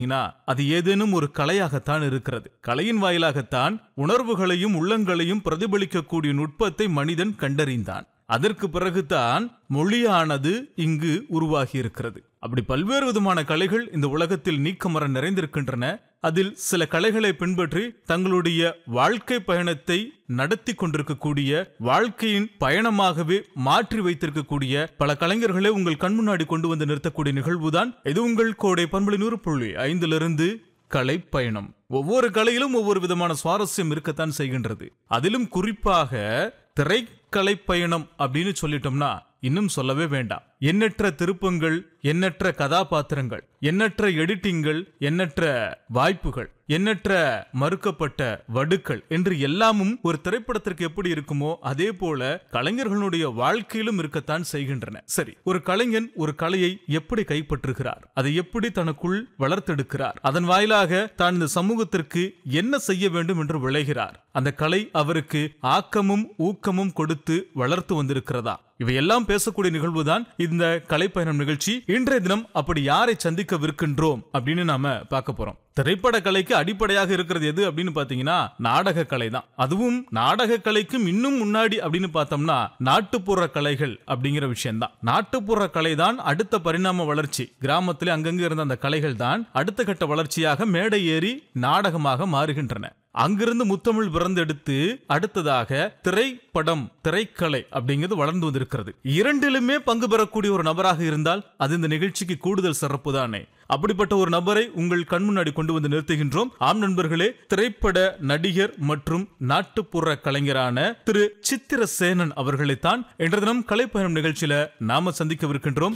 ஏன்னா, அது ஏதேனும் ஒரு கலையாகத்தான் இருக்கிறது கலையின் வாயிலாகத்தான் உணர்வுகளையும் உள்ளங்களையும் பிரதிபலிக்கக்கூடிய நுட்பத்தை மனிதன் கண்டறிந்தான் அதற்கு பிறகுதான் மொழியானது இங்கு உருவாகி இருக்கிறது அப்படி பல்வேறு விதமான கலைகள் இந்த உலகத்தில் நீக்கமர நிறைந்திருக்கின்றன அதில் சில கலைகளை பின்பற்றி தங்களுடைய வாழ்க்கை பயணத்தை நடத்தி கொண்டிருக்கக்கூடிய வாழ்க்கையின் பயணமாகவே மாற்றி வைத்திருக்கக்கூடிய பல கலைஞர்களை உங்கள் கண் முன்னாடி கொண்டு வந்து நிறுத்தக்கூடிய நிகழ்வுதான் இது உங்கள் கோடை பண்புலி நூறு புள்ளி ஐந்திலிருந்து கலை பயணம் ஒவ்வொரு கலையிலும் ஒவ்வொரு விதமான சுவாரஸ்யம் இருக்கத்தான் செய்கின்றது அதிலும் குறிப்பாக திரைக்கலை பயணம் அப்படின்னு சொல்லிட்டோம்னா இன்னும் சொல்லவே வேண்டாம் எண்ணற்ற திருப்பங்கள் எண்ணற்ற கதாபாத்திரங்கள் எண்ணற்ற எடிட்டிங்கள் எண்ணற்ற வாய்ப்புகள் எண்ணற்ற மறுக்கப்பட்ட வடுக்கள் என்று எல்லாமும் ஒரு திரைப்படத்திற்கு எப்படி இருக்குமோ அதே போல கலைஞர்களுடைய வாழ்க்கையிலும் இருக்கத்தான் செய்கின்றன சரி ஒரு கலைஞன் ஒரு கலையை எப்படி கைப்பற்றுகிறார் அதை எப்படி தனக்குள் வளர்த்தெடுக்கிறார் அதன் வாயிலாக தான் இந்த சமூகத்திற்கு என்ன செய்ய வேண்டும் என்று விளைகிறார் அந்த கலை அவருக்கு ஆக்கமும் ஊக்கமும் கொடுத்து வளர்த்து வந்திருக்கிறதா இவையெல்லாம் பேசக்கூடிய நிகழ்வுதான் இந்த கலைப்பயணம் நிகழ்ச்சி இன்றைய தினம் அப்படி யாரை சந்திக்கவிருக்கின்றோம் அப்படின்னு நாம பார்க்க போறோம் திரைப்பட கலைக்கு அடிப்படையாக இருக்கிறது எது அப்படின்னு பாத்தீங்கன்னா நாடக கலை தான் அதுவும் நாடக கலைக்கும் இன்னும் முன்னாடி அப்படின்னு பார்த்தோம்னா நாட்டுப்புற கலைகள் அப்படிங்கிற விஷயம் தான் நாட்டுப்புற கலை தான் அடுத்த பரிணாம வளர்ச்சி கிராமத்திலே அங்கங்க இருந்த அந்த கலைகள் தான் அடுத்த கட்ட வளர்ச்சியாக மேடை ஏறி நாடகமாக மாறுகின்றன அங்கிருந்து முத்தமிழ் பிறந்தெடுத்து அடுத்ததாக திரைப்படம் திரைக்கலை அப்படிங்கிறது வளர்ந்து வந்திருக்கிறது இரண்டிலுமே பங்கு பெறக்கூடிய ஒரு நபராக இருந்தால் அது இந்த நிகழ்ச்சிக்கு கூடுதல் சிறப்பு தானே அப்படிப்பட்ட ஒரு நபரை உங்கள் கண் முன்னாடி கொண்டு வந்து நிறுத்துகின்றோம் ஆம் நண்பர்களே திரைப்பட நடிகர் மற்றும் நாட்டுப்புற கலைஞரான திரு சித்திர சேனன் அவர்களைத்தான் இன்று தினம் கலைப்பயணம் நிகழ்ச்சியில நாம சந்திக்கவிருக்கின்றோம்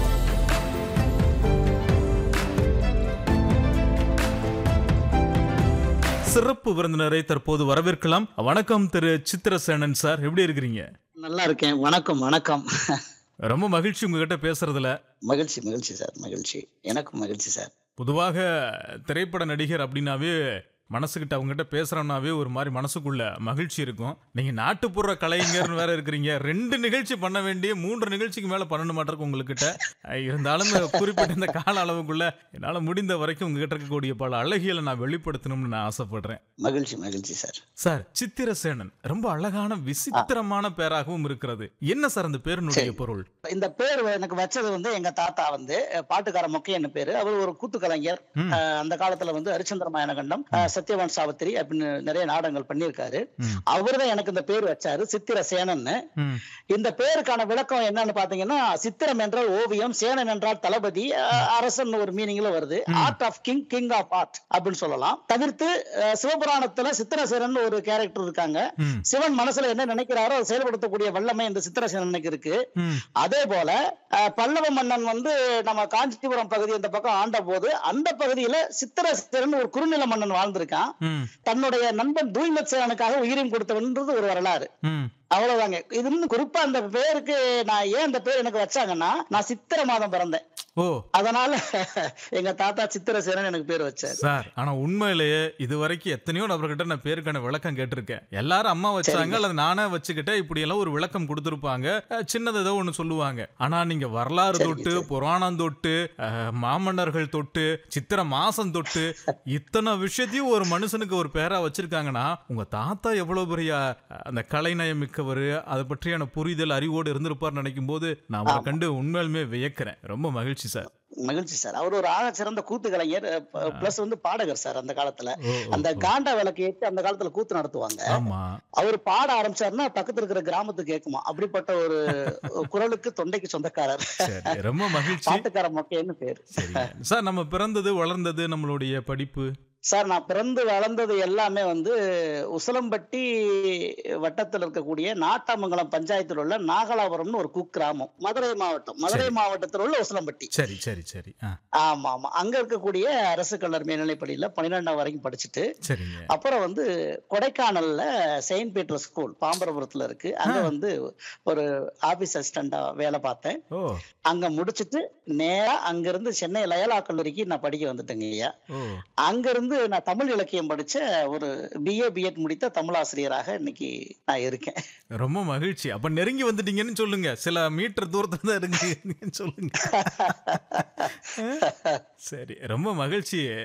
சிறப்பு விருந்தினரை தற்போது வரவேற்கலாம் வணக்கம் திரு சித்திரசேனன் சார் எப்படி இருக்கிறீங்க நல்லா இருக்கேன் வணக்கம் வணக்கம் ரொம்ப மகிழ்ச்சி உங்ககிட்ட பேசுறதுல மகிழ்ச்சி மகிழ்ச்சி சார் மகிழ்ச்சி எனக்கும் மகிழ்ச்சி சார் பொதுவாக திரைப்பட நடிகர் அப்படின்னாவே மனசுக்கிட்ட அவங்ககிட்ட பேசுறோம்னாவே ஒரு மாதிரி மனசுக்குள்ள மகிழ்ச்சி இருக்கும் நீங்க நாட்டுப்புற கலைஞர்னு வேற இருக்கிறீங்க ரெண்டு நிகழ்ச்சி பண்ண வேண்டிய மூன்று நிகழ்ச்சிக்கு மேல பண்ணணும் மாட்டிருக்கு உங்ககிட்ட அஹ் இருந்தாலும் இந்த குறிப்பிட்ட இந்த கால அளவுக்குள்ள என்னால முடிந்த வரைக்கும் உங்ககிட்ட இருக்கக்கூடிய பல அழகியலை நான் வெளிப்படுத்தணும்னு நான் ஆசைப்படுறேன் மகிழ்ச்சி மகிழ்ச்சி சார் சார் சித்திரசேனன் ரொம்ப அழகான விசித்திரமான பேராகவும் இருக்கிறது என்ன சார் அந்த பேருனுடைய பொருள் இந்த பேர் எனக்கு வச்சது வந்து எங்க தாத்தா வந்து அஹ், பாட்டுக்கார மொக்கையன்னு பேரு அவர் ஒரு கூத்து கலைஞர் ம். அஹ், அந்த காலத்துல வந்து ஹரிச்சந்திர மாயனகண்டம் அஹ், சத்யவான் சாவித்திரி அப்படின்னு நிறைய நாடகங்கள் பண்ணியிருக்காரு ம். அவர்தான் எனக்கு இந்த பேர் வச்சாரு சித்திர சேனன்னு ம், இந்த பேருக்கான விளக்கம் என்னன்னு பாத்தீங்கன்னா சித்திரம் என்றால் ஓவியம் சேனன் என்றால் தளபதி அஹ், அரசன் ஒரு மீனிங்ல வருது art of king king of art அப்படின்னு சொல்லலாம் தவிர்த்து அஹ், சிவபுராணத்துல சித்திரசேனன் ஒரு கேரக்டர் இருக்காங்க ம், சிவன் மனசுல என்ன நினைக்கிறாரோ அதை செயல்படுத்தக்கூடிய வல்லமை இந்த சித்திரசேனனுக்கு இருக்கு ம், அதே போல அஹ், பல்லவ மன்னன் வந்து நம்ம காஞ்சிபுரம் பகுதி இந்த பக்கம் ஆண்ட போது அந்த பகுதியில சித்திரசேனன் ஒரு குறுநில மன்னன் வாழ்ந்திருக்கான் ம், தன்னுடைய நண்பன் தூய்மச்சேனனுக்காக உயிரையும் கொடுத்தவன்றது ஒரு வரலாறு ம். அவ்வளவுதாங்க இது இன்னும் குறிப்பா அந்த பேருக்கு நான் ஏன் அந்த பேர் எனக்கு வச்சாங்கன்னா நான் சித்திர மாதம் பிறந்தேன் ஓ அதனால எங்க தாத்தா சித்திரசேனன் எனக்கு பேர் வச்சாரு சார் ஆனா உண்மையிலேயே இது வரைக்கும் எத்தனையோ நபர்கிட்ட நான் பேருக்கான விளக்கம் கேட்டிருக்கேன் எல்லாரும் அம்மா வச்சாங்க அல்லது நானே வச்சுக்கிட்டேன் இப்படி எல்லாம் ஒரு விளக்கம் கொடுத்திருப்பாங்க அஹ், சின்னது ஏதோ ஒண்ணு சொல்லுவாங்க ஆனா நீங்க வரலாறு சரிங்க, தொட்டு சரி. புராணம் தொட்டு அஹ், மாமன்னர்கள் தொட்டு சித்திர மாசம் தொட்டு இத்தனை விஷயத்தையும் ஒரு மனுஷனுக்கு ஒரு பேரா வச்சிருக்காங்கன்னா உங்க தாத்தா எவ்வளவு பெரிய அஹ், அந்த கலைநயம் மிக்கவர் அதை பற்றியான புரிதல் அறிவோடு இருந்திருப்பார் நினைக்கும் போது நான் அவரை ஆமா. கண்டு உண்மையிலுமே வியக்கிறேன் ரொம்ப மகிழ்ச்சி சார் மகிழ்ச்சி சார் அவர் ஒரு ஆக சிறந்த கூத்து கலைஞர் பிளஸ் வந்து பாடகர் சார் அந்த காலத்துல ஓ, ஓ, அந்த ஓ. காண்டா விளக்கு ஏற்றி அந்த காலத்துல கூத்து நடத்துவாங்க ஆமா அவர் பாட ஆரம்பிச்சாருன்னா பக்கத்துல இருக்கிற கிராமத்துக்கு கேட்குமா அப்படிப்பட்ட ஒரு குரலுக்கு தொண்டைக்கு சொந்தக்காரர் சரி ரொம்ப மகிழ்ச்சி பாட்டுக்கார மொக்கைன்னு பேரு சரிங்க சார் நம்ம பிறந்தது வளர்ந்தது நம்மளுடைய படிப்பு சார் நான் பிறந்து வளர்ந்தது எல்லாமே வந்து உசலம்பட்டி வட்டத்தில் இருக்கக்கூடிய நாட்டாமங்கலம் பஞ்சாயத்தில் உள்ள நாகலாபுரம்னு ஒரு குக்கிராமம் மதுரை மாவட்டம் மதுரை சரி. மாவட்டத்தில் உள்ள உசலம்பட்டி சரி சரி சரி ஆ ஆமா ஆமா அங்க இருக்கக்கூடிய அரசு கல்லூரி மேல்நிலைப்பள்ளியில பன்னிரெண்டாம் வரைக்கும் படிச்சுட்டு சரிங்க அப்புறம் வந்து கொடைக்கானல்ல செயின்ட் பீட்டர் ஸ்கூல் பாம்பரபுரத்துல இருக்கு அங்க ஆ. வந்து ஒரு ஆபீஸ் அசிஸ்டண்டா வேலை பார்த்தேன் ஓ அங்க முடிச்சிட்டு நேரா அங்க இருந்து சென்னை லயலா கல்லூரிக்கு நான் படிக்க வந்துட்டேங்க ஐயா ஓ அங்க இருந்து வந்து நான் தமிழ் இலக்கியம் படிச்ச ஒரு பிஏ பிஎட் முடித்த தமிழ் ஆசிரியராக இன்னைக்கு நான் இருக்கேன் ரொம்ப மகிழ்ச்சி அப்ப நெருங்கி வந்துட்டீங்கன்னு சொல்லுங்க சில மீட்டர் தூரத்துல தான் இருக்கீங்கன்னு சொல்லுங்க சரி ரொம்ப மகிழ்ச்சி